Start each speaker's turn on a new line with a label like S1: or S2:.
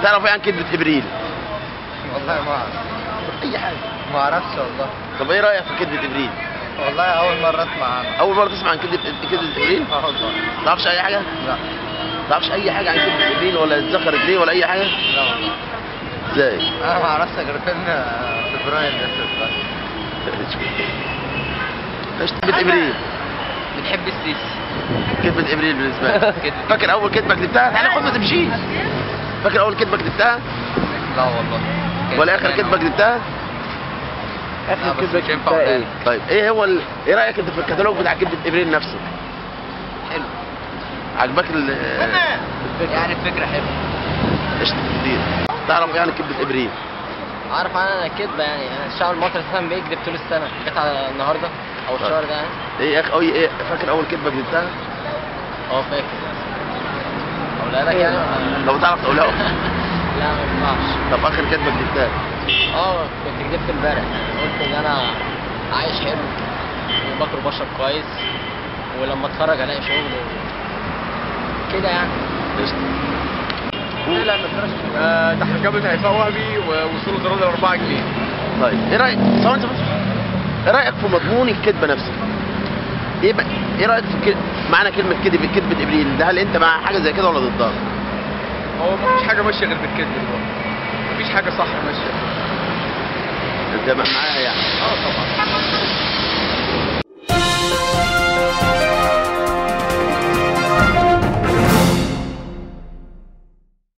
S1: تعرف ايه عن كذبه ابريل
S2: والله ما اعرف
S1: اي حاجه
S2: ما اعرفش والله
S1: طب ايه رايك في كذبه ابريل
S2: والله اول مره اسمع عنها
S1: اول مره تسمع عن كذبه كذبه ابريل
S2: اه والله
S1: ما تعرفش اي حاجه
S2: لا
S1: ما تعرفش اي حاجه عن كذبه ابريل ولا اتذكر ابريل ولا اي حاجه
S2: لا والله
S1: ازاي
S2: انا ما اعرفش غير فيلم فبراير ده بس
S1: ايش كذبه ابريل
S3: بتحب السيسي
S1: كذبه ابريل بالنسبه لك
S3: كذبة.
S1: فاكر اول كذبه كذبتها تعالى خد ما تمشيش فاكر اول كذبه كذبتها
S2: لا والله
S1: ولا اخر كذبه كذبتها
S2: لا بس مش ينفع قدامي.
S1: طيب ايه هو ال... ايه رايك انت في الكتالوج بتاع كذبه ابريل نفسه
S3: حلو
S1: عجبك ال
S3: يعني الفكرة حلوة
S1: ايش كتير تعرف يعني كذبه ابريل
S3: عارف انا كدبة يعني الشعب المصري اساسا بيكذب طول السنة جت على النهاردة او الشهر ده يعني
S1: ايه يا اخي أي- ايه فاكر اول كذبه كذبتها
S3: اه فاكر اقولها لك يعني ولا-
S1: لو تعرف تقولها
S3: لا ما ينفعش
S1: طب اخر كذبه كذبتها
S3: اه كنت كدبت امبارح قلت ان انا عايش حلو وباكل وبشرب كويس ولما اتخرج الاقي شغل و... كده يعني
S1: ايش
S2: لا ما آه تحت جبهة هيفاء وهبي ووصول الدرجة ل 4 جنيه
S1: طيب ايه رايك ثواني انت بس ايه رايك في مضمون الكذبه نفسها ايه بقى ايه رايك في كد... معنى كلمه كذب كذبه ابريل ده هل انت مع حاجه زي كده ولا ضدها
S2: هو مفيش حاجة ماشية غير بالكذب دلوقتي مفيش حاجة صح ماشية
S1: انت معاها يعني
S2: اه طبعا